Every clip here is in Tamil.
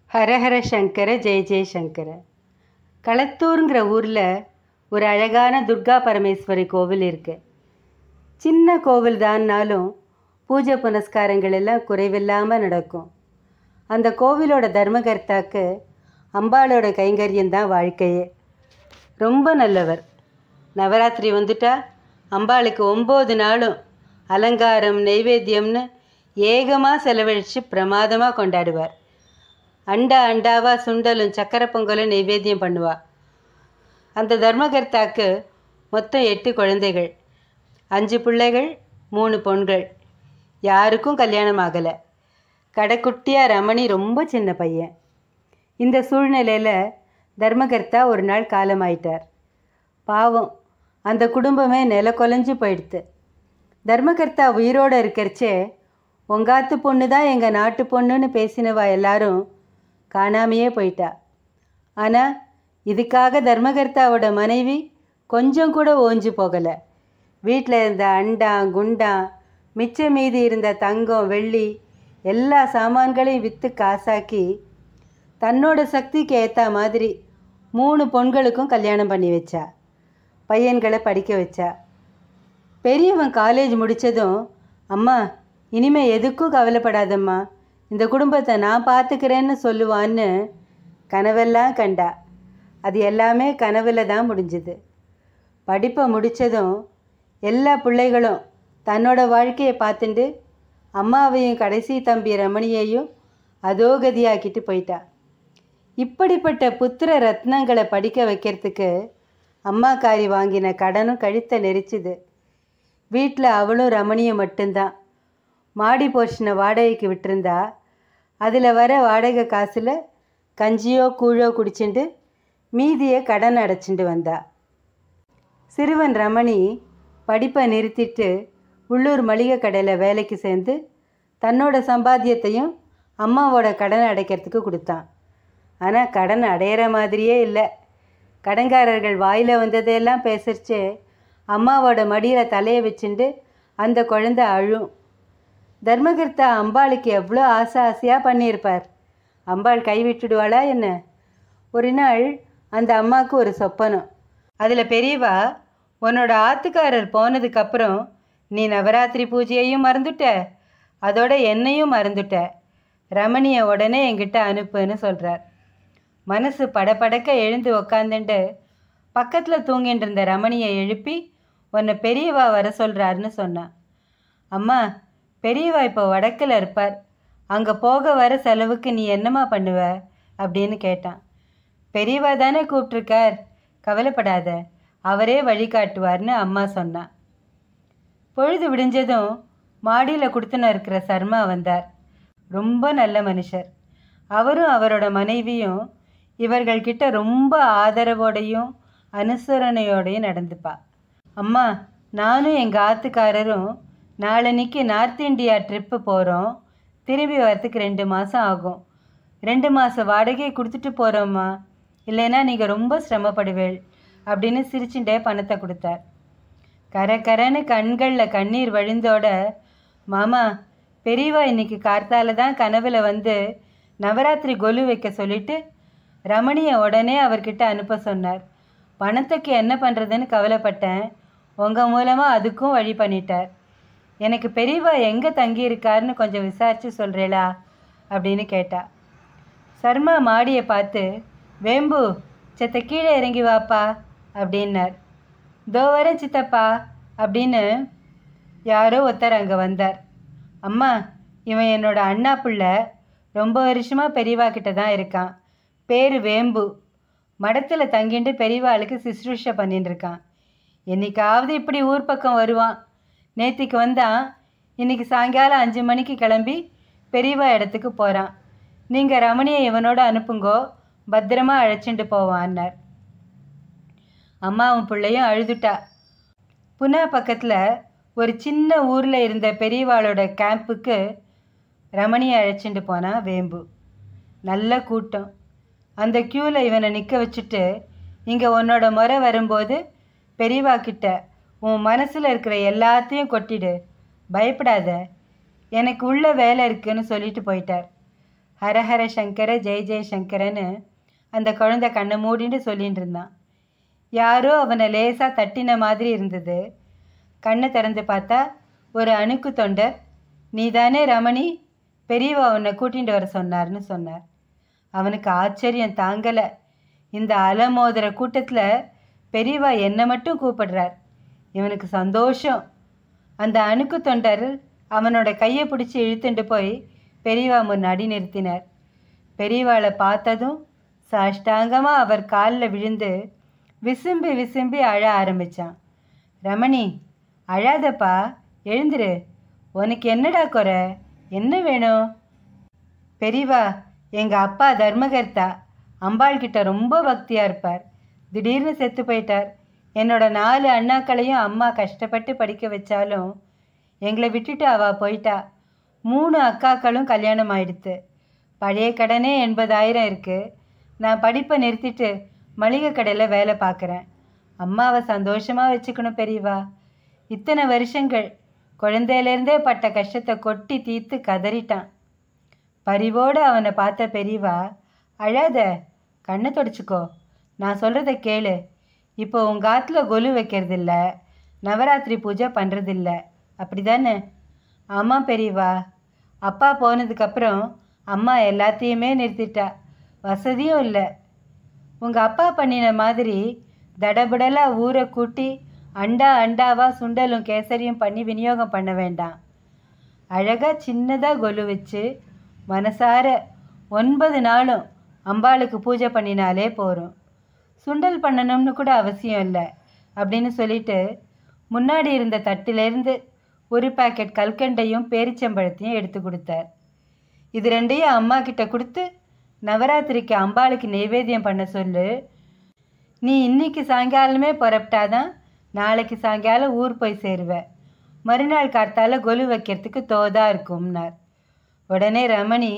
ஹரஹர சங்கர ஜெய ஜெய சங்கர களத்தூருங்கிற ஊரில் ஒரு அழகான துர்கா பரமேஸ்வரி கோவில் இருக்கு சின்ன கோவில் தான்னாலும் பூஜை புனஸ்காரங்கள் எல்லாம் குறைவில்லாமல் நடக்கும் அந்த கோவிலோட தர்மகர்த்தாக்கு அம்பாளோட கைங்கரியம் தான் வாழ்க்கையே ரொம்ப நல்லவர் நவராத்திரி வந்துட்டா அம்பாளுக்கு ஒம்பது நாளும் அலங்காரம் நெய்வேத்தியம்னு ஏகமாக செலவழித்து பிரமாதமாக கொண்டாடுவார் அண்டா அண்டாவா சுண்டலும் சக்கரை பொங்கலும் நைவேத்தியம் பண்ணுவா அந்த தர்மகர்த்தாக்கு மொத்தம் எட்டு குழந்தைகள் அஞ்சு பிள்ளைகள் மூணு பொண்கள் யாருக்கும் கல்யாணம் ஆகலை கடைக்குட்டியா ரமணி ரொம்ப சின்ன பையன் இந்த சூழ்நிலையில் தர்மகர்த்தா ஒரு நாள் காலமாயிட்டார் பாவம் அந்த குடும்பமே நில கொலைஞ்சு போயிடுத்து தர்மகர்த்தா உயிரோடு இருக்கிறச்சே உங்காத்து பொண்ணு தான் எங்கள் நாட்டு பொண்ணுன்னு பேசினவா எல்லாரும் காணாமையே போயிட்டா ஆனால் இதுக்காக தர்மகர்த்தாவோட மனைவி கொஞ்சம் கூட ஓஞ்சு போகலை வீட்டில் இருந்த அண்டா குண்டா மிச்சம் மீதி இருந்த தங்கம் வெள்ளி எல்லா சாமான்களையும் விற்று காசாக்கி தன்னோட சக்திக்கு ஏற்ற மாதிரி மூணு பொண்களுக்கும் கல்யாணம் பண்ணி வச்சா பையன்களை படிக்க வச்சா பெரியவன் காலேஜ் முடித்ததும் அம்மா இனிமே எதுக்கும் கவலைப்படாதம்மா இந்த குடும்பத்தை நான் பார்த்துக்கிறேன்னு சொல்லுவான்னு கனவெல்லாம் கண்டா அது எல்லாமே கனவுல தான் முடிஞ்சுது படிப்பை முடித்ததும் எல்லா பிள்ளைகளும் தன்னோட வாழ்க்கையை பார்த்துட்டு அம்மாவையும் கடைசி தம்பி ரமணியையும் அதோகதியாக்கிட்டு போயிட்டா இப்படிப்பட்ட புத்திர ரத்னங்களை படிக்க வைக்கிறதுக்கு அம்மாக்காரி வாங்கின கடனும் கழுத்தை நெரிச்சுது வீட்டில் அவளும் ரமணியும் மட்டும்தான் மாடி போர்ஷனை வாடகைக்கு விட்டிருந்தா அதில் வர வாடகை காசில் கஞ்சியோ கூழோ குடிச்சுண்டு மீதியை கடன் அடைச்சிட்டு வந்தா சிறுவன் ரமணி படிப்பை நிறுத்திட்டு உள்ளூர் மளிகை கடையில் வேலைக்கு சேர்ந்து தன்னோட சம்பாத்தியத்தையும் அம்மாவோட கடனை அடைக்கிறதுக்கு கொடுத்தான் ஆனால் கடன் அடையிற மாதிரியே இல்லை கடன்காரர்கள் வாயில் வந்ததையெல்லாம் பேசுறச்சே அம்மாவோட மடியில் தலையை வச்சுண்டு அந்த குழந்தை அழும் தர்மகர்த்தா அம்பாளுக்கு எவ்வளோ ஆசை ஆசையாக பண்ணியிருப்பார் அம்பாள் கைவிட்டுடுவாளா என்ன ஒரு நாள் அந்த அம்மாவுக்கு ஒரு சொப்பனம் அதில் பெரியவா உன்னோட ஆத்துக்காரர் போனதுக்கப்புறம் நீ நவராத்திரி பூஜையையும் மறந்துட்ட அதோட என்னையும் மறந்துட்ட ரமணியை உடனே என்கிட்ட அனுப்புன்னு சொல்கிறார் மனசு படபடக்க எழுந்து உக்காந்துட்டு பக்கத்தில் தூங்கிட்டு இருந்த ரமணியை எழுப்பி உன்னை பெரியவா வர சொல்கிறாருன்னு சொன்னான் அம்மா பெரியவா இப்போ வடக்கில் இருப்பார் அங்கே போக வர செலவுக்கு நீ என்னம்மா பண்ணுவ அப்படின்னு கேட்டான் பெரியவா தானே கூப்பிட்ருக்கார் கவலைப்படாத அவரே வழிகாட்டுவார்னு அம்மா சொன்னான் பொழுது விடிஞ்சதும் மாடியில் கொடுத்துன இருக்கிற சர்மா வந்தார் ரொம்ப நல்ல மனுஷர் அவரும் அவரோட மனைவியும் இவர்கள்கிட்ட ரொம்ப ஆதரவோடையும் அனுசரணையோடையும் நடந்துப்பா அம்மா நானும் எங்கள் ஆத்துக்காரரும் நாளன்னைக்கு நார்த் இந்தியா ட்ரிப்பு போகிறோம் திரும்பி வரத்துக்கு ரெண்டு மாதம் ஆகும் ரெண்டு மாதம் வாடகையை கொடுத்துட்டு போகிறோம்மா இல்லைன்னா நீங்கள் ரொம்ப சிரமப்படுவேள் அப்படின்னு சிரிச்சுட்டே பணத்தை கொடுத்தார் கர கரன்னு கண்களில் கண்ணீர் வழிந்தோட மாமா பெரியவா இன்னைக்கு கார்த்தால தான் கனவில் வந்து நவராத்திரி கொலு வைக்க சொல்லிட்டு ரமணியை உடனே அவர்கிட்ட அனுப்ப சொன்னார் பணத்துக்கு என்ன பண்ணுறதுன்னு கவலைப்பட்டேன் உங்கள் மூலமாக அதுக்கும் வழி பண்ணிட்டார் எனக்கு பெரியவா எங்கே தங்கியிருக்காருன்னு கொஞ்சம் விசாரித்து சொல்கிறேளா அப்படின்னு கேட்டா சர்மா மாடியை பார்த்து வேம்பு செத்த கீழே இறங்கி வாப்பா அப்படின்னார் தோ வரேன் சித்தப்பா அப்படின்னு யாரோ ஒருத்தர் அங்கே வந்தார் அம்மா இவன் என்னோட அண்ணா பிள்ளை ரொம்ப வருஷமாக பெரியவா கிட்ட தான் இருக்கான் பேர் வேம்பு மடத்தில் தங்கிட்டு பெரியவாளுக்கு சிசுரூஷை பண்ணிட்டு இருக்கான் என்னைக்காவது இப்படி ஊர் பக்கம் வருவான் நேத்திக்கு வந்தான் இன்னைக்கு சாயங்காலம் அஞ்சு மணிக்கு கிளம்பி பெரியவா இடத்துக்கு போகிறான் நீங்கள் ரமணியை இவனோட அனுப்புங்கோ பத்திரமா அழைச்சிட்டு போவான்னார் அம்மாவும் பிள்ளையும் அழுதுட்டா புனா பக்கத்தில் ஒரு சின்ன ஊரில் இருந்த பெரியவாளோட கேம்புக்கு ரமணியை அழைச்சிட்டு போனான் வேம்பு நல்ல கூட்டம் அந்த க்யூவில் இவனை நிற்க வச்சுட்டு இங்கே உன்னோட முறை வரும்போது பெரியவா கிட்ட உன் மனசில் இருக்கிற எல்லாத்தையும் கொட்டிடு பயப்படாத எனக்கு உள்ள வேலை இருக்குன்னு சொல்லிட்டு போயிட்டார் ஹரஹர சங்கர ஜெய ஜெய சங்கரன்னு அந்த குழந்தை கண்ணை மூடிட்டு சொல்லிட்டு இருந்தான் யாரோ அவனை லேசாக தட்டின மாதிரி இருந்தது கண்ணை திறந்து பார்த்தா ஒரு அணுக்கு தொண்டர் நீதானே ரமணி பெரியவா உன்னை கூட்டிகிட்டு வர சொன்னார்னு சொன்னார் அவனுக்கு ஆச்சரியம் தாங்கலை இந்த அலமோதுற கூட்டத்தில் பெரியவா என்னை மட்டும் கூப்பிடுறார் இவனுக்கு சந்தோஷம் அந்த அணுக்கு தொண்டர் அவனோட கையை பிடிச்சி இழுத்துட்டு போய் பெரியவா முன்னாடி நிறுத்தினார் பெரியவாளை பார்த்ததும் சாஷ்டாங்கமாக அவர் காலில் விழுந்து விசும்பி விசும்பி அழ ஆரம்பித்தான் ரமணி அழாதப்பா எழுந்துரு உனக்கு என்னடா குறை என்ன வேணும் பெரியவா எங்கள் அப்பா தர்மகர்த்தா அம்பாள் கிட்ட ரொம்ப பக்தியாக இருப்பார் திடீர்னு செத்து போயிட்டார் என்னோட நாலு அண்ணாக்களையும் அம்மா கஷ்டப்பட்டு படிக்க வச்சாலும் எங்களை விட்டுட்டு அவ போயிட்டா மூணு அக்காக்களும் கல்யாணம் ஆயிடுத்து பழைய கடனே எண்பதாயிரம் இருக்குது நான் படிப்பை நிறுத்திட்டு மளிகை கடையில் வேலை பார்க்குறேன் அம்மாவை சந்தோஷமாக வச்சுக்கணும் பெரியவா இத்தனை வருஷங்கள் குழந்தையிலேருந்தே பட்ட கஷ்டத்தை கொட்டி தீர்த்து கதறிட்டான் பரிவோடு அவனை பார்த்த பெரியவா அழாத கண்ணை தொடச்சிக்கோ நான் சொல்கிறத கேளு இப்போ உங்கள் ஆற்றுல கொலு வைக்கிறதில்ல நவராத்திரி பூஜை பண்ணுறதில்ல அப்படி தானே ஆமாம் பெரியவா அப்பா போனதுக்கப்புறம் அம்மா எல்லாத்தையுமே நிறுத்திட்டா வசதியும் இல்லை உங்கள் அப்பா பண்ணின மாதிரி தடபுடலாக ஊரை கூட்டி அண்டா அண்டாவா சுண்டலும் கேசரியும் பண்ணி விநியோகம் பண்ண வேண்டாம் அழகாக சின்னதாக கொலு வச்சு மனசார ஒன்பது நாளும் அம்பாளுக்கு பூஜை பண்ணினாலே போகிறோம் சுண்டல் பண்ணணும்னு கூட அவசியம் இல்லை அப்படின்னு சொல்லிட்டு முன்னாடி இருந்த தட்டிலேருந்து ஒரு பாக்கெட் கல்கண்டையும் பேரிச்சம்பழத்தையும் எடுத்து கொடுத்தார் இது ரெண்டையும் அம்மா கிட்ட கொடுத்து நவராத்திரிக்கு அம்பாளுக்கு நைவேத்தியம் பண்ண சொல்லு நீ இன்னைக்கு சாயங்காலமே புறப்பட்டாதான் நாளைக்கு சாயங்காலம் ஊர் போய் சேருவ மறுநாள் காத்தால கொலு வைக்கிறதுக்கு தோதா இருக்கும்னார் உடனே ரமணி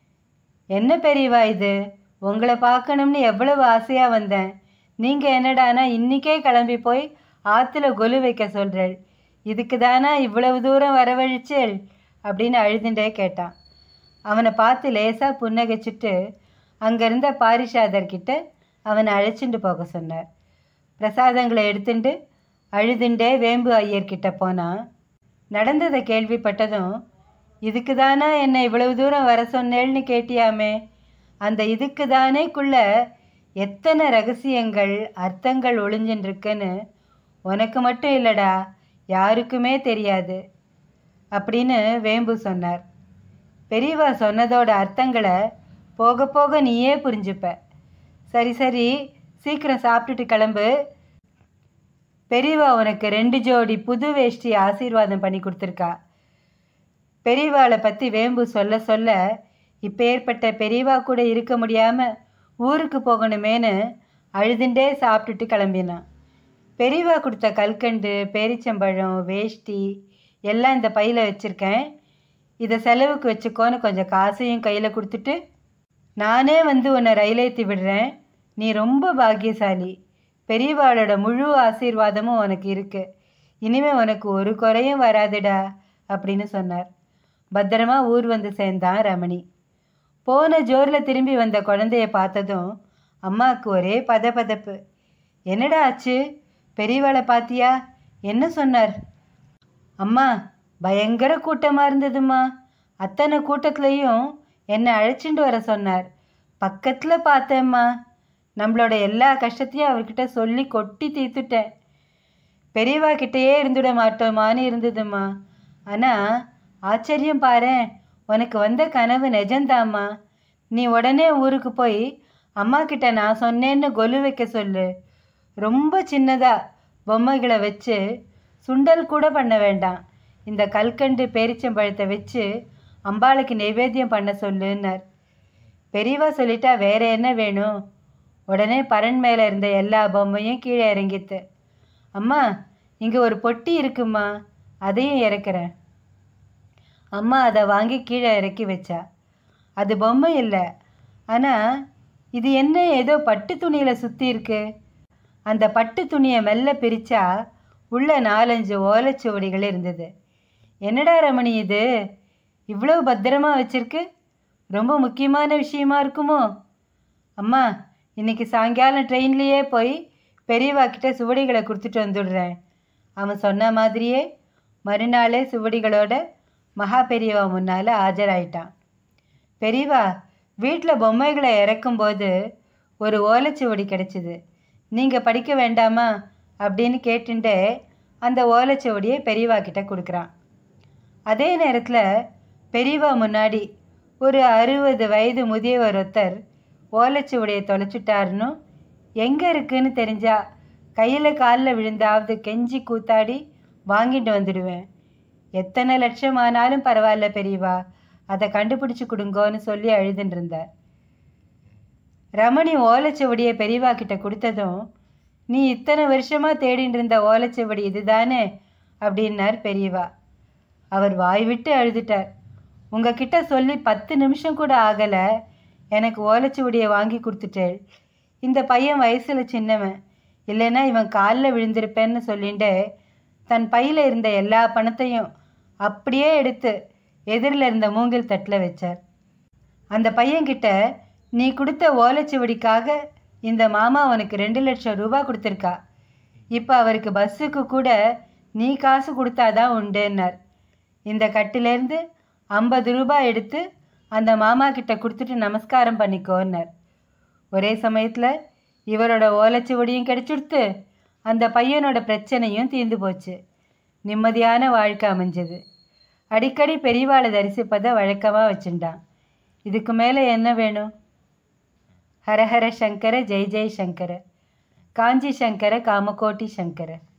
என்ன பெரியவா இது உங்களை பார்க்கணும்னு எவ்வளவு ஆசையாக வந்தேன் நீங்கள் என்னடானா இன்றைக்கே கிளம்பி போய் ஆற்றுல கொலு வைக்க சொல்கிறேள் இதுக்கு தானா இவ்வளவு தூரம் வரவழைச்சேள் அப்படின்னு அழுதுண்டே கேட்டான் அவனை பார்த்து லேசாக புன்னகைச்சிட்டு அங்கேருந்த பாரிஷாதர்கிட்ட அவனை அழைச்சிட்டு போக சொன்னார் பிரசாதங்களை எடுத்துட்டு அழுதுண்டே வேம்பு ஐயர்கிட்ட போனான் நடந்ததை கேள்விப்பட்டதும் இதுக்கு தானா என்னை இவ்வளவு தூரம் வர சொன்னேள்னு கேட்டியாமே அந்த இதுக்கு தானேக்குள்ள எத்தனை ரகசியங்கள் அர்த்தங்கள் ஒளிஞ்சின்னு உனக்கு மட்டும் இல்லைடா யாருக்குமே தெரியாது அப்படின்னு வேம்பு சொன்னார் பெரியவா சொன்னதோட அர்த்தங்களை போக போக நீயே புரிஞ்சுப்ப சரி சரி சீக்கிரம் சாப்பிட்டுட்டு கிளம்பு பெரியவா உனக்கு ரெண்டு ஜோடி புது வேஷ்டி ஆசீர்வாதம் பண்ணி கொடுத்துருக்கா பெரியவாளை பற்றி வேம்பு சொல்ல சொல்ல இப்போ ஏற்பட்ட பெரியவா கூட இருக்க முடியாமல் ஊருக்கு போகணுமேனு அழுதுண்டே சாப்பிட்டுட்டு கிளம்பினான் பெரியவா கொடுத்த கல்கண்டு பேரிச்சம்பழம் வேஷ்டி எல்லாம் இந்த பையில் வச்சுருக்கேன் இதை செலவுக்கு வச்சுக்கோன்னு கொஞ்சம் காசையும் கையில் கொடுத்துட்டு நானே வந்து உன்னை ரயிலேற்றி விடுறேன் நீ ரொம்ப பாக்கியசாலி பெரியவாளோட முழு ஆசீர்வாதமும் உனக்கு இருக்கு இனிமே உனக்கு ஒரு குறையும் வராதுடா அப்படின்னு சொன்னார் பத்திரமா ஊர் வந்து சேர்ந்தான் ரமணி போன ஜோரில் திரும்பி வந்த குழந்தைய பார்த்ததும் அம்மாவுக்கு ஒரே பதபதப்பு என்னடா ஆச்சு பெரியவாளை பாத்தியா என்ன சொன்னார் அம்மா பயங்கர கூட்டமாக இருந்ததும்மா அத்தனை கூட்டத்துலேயும் என்னை அழைச்சிட்டு வர சொன்னார் பக்கத்தில் பார்த்தேம்மா நம்மளோட எல்லா கஷ்டத்தையும் அவர்கிட்ட சொல்லி கொட்டி தீர்த்துட்டேன் பெரியவா கிட்டேயே இருந்துட மாட்டோமான்னு இருந்ததும்மா ஆனால் ஆச்சரியம் பாரேன் உனக்கு வந்த கனவு நிஜந்தாம்மா நீ உடனே ஊருக்கு போய் அம்மா கிட்ட நான் சொன்னேன்னு கொலு வைக்க சொல்லு ரொம்ப சின்னதா பொம்மைகளை வச்சு சுண்டல் கூட பண்ண வேண்டாம் இந்த கல்கண்டு பேரிச்சம்பழத்தை வச்சு அம்பாளுக்கு நைவேத்தியம் பண்ண சொல்லுன்னார் பெரியவா சொல்லிட்டா வேற என்ன வேணும் உடனே பரன் மேலே இருந்த எல்லா பொம்மையும் கீழே இறங்கித்து அம்மா இங்கே ஒரு பொட்டி இருக்குமா அதையும் இறக்குறேன் அம்மா அதை வாங்கி கீழே இறக்கி வச்சா அது பொம்மை இல்லை ஆனால் இது என்ன ஏதோ பட்டு துணியில் சுற்றி இருக்கு அந்த பட்டு துணியை மெல்ல பிரித்தா உள்ள நாலஞ்சு ஓலைச்சுவடிகள் இருந்தது என்னடா ரமணி இது இவ்வளோ பத்திரமா வச்சிருக்கு ரொம்ப முக்கியமான விஷயமா இருக்குமோ அம்மா இன்னைக்கு சாயங்காலம் ட்ரெயின்லேயே போய் பெரியவா கிட்ட சுவடிகளை கொடுத்துட்டு வந்துடுறேன் அவன் சொன்ன மாதிரியே மறுநாளே சுவடிகளோட மகா பெரியவா முன்னால் ஆஜராயிட்டான் பெரியவா வீட்டில் பொம்மைகளை இறக்கும்போது ஒரு ஓலைச்சுவடி கிடைச்சிது நீங்கள் படிக்க வேண்டாமா அப்படின்னு கேட்டுண்டே அந்த ஓலைச்சுவடியை பெரியவா கிட்ட கொடுக்குறான் அதே நேரத்தில் பெரியவா முன்னாடி ஒரு அறுபது வயது முதியவர் ஒருத்தர் ஓலைச்சுவடியை தொலைச்சிட்டாருன்னு எங்கே இருக்குன்னு தெரிஞ்சா கையில் காலில் விழுந்தாவது கெஞ்சி கூத்தாடி வாங்கிட்டு வந்துடுவேன் எத்தனை லட்சம் ஆனாலும் பரவாயில்ல பெரியவா அதை கண்டுபிடிச்சு கொடுங்கோன்னு சொல்லி அழுதுன்னு இருந்தார் ரமணி ஓலைச்சுவடியை பெரியவா கிட்ட கொடுத்ததும் நீ இத்தனை வருஷமா தேடிட்டு இருந்த ஓலைச்சுவடி இதுதானே அப்படின்னார் பெரியவா அவர் வாய் விட்டு அழுதுட்டார் உங்ககிட்ட சொல்லி பத்து நிமிஷம் கூட ஆகலை எனக்கு ஓலைச்சுவடியை வாங்கி கொடுத்துட்டேள் இந்த பையன் வயசில் சின்னவன் இல்லைன்னா இவன் காலில் விழுந்திருப்பேன்னு சொல்லிட்டு தன் பையில் இருந்த எல்லா பணத்தையும் அப்படியே எடுத்து எதிரில் இருந்த மூங்கில் தட்டில் வச்சார் அந்த பையன்கிட்ட நீ கொடுத்த ஓலைச்சுவடிக்காக இந்த மாமா உனக்கு ரெண்டு லட்சம் ரூபாய் கொடுத்துருக்கா இப்போ அவருக்கு பஸ்ஸுக்கு கூட நீ காசு கொடுத்தாதான் உண்டுன்னார் இந்த கட்டிலேருந்து ஐம்பது ரூபாய் எடுத்து அந்த மாமா கிட்ட கொடுத்துட்டு நமஸ்காரம் பண்ணிக்கோன்னார் ஒரே சமயத்தில் இவரோட ஓலைச்சுவடியும் கிடைச்சுடுத்து அந்த பையனோட பிரச்சனையும் தீர்ந்து போச்சு நிம்மதியான வாழ்க்கை அமைஞ்சது அடிக்கடி பெரியவாளை தரிசிப்பதை வழக்கமாக வச்சுட்டான் இதுக்கு மேலே என்ன வேணும் ஹரஹர சங்கர ஜெய் ஜெய் சங்கர காஞ்சி சங்கர காமகோட்டி சங்கர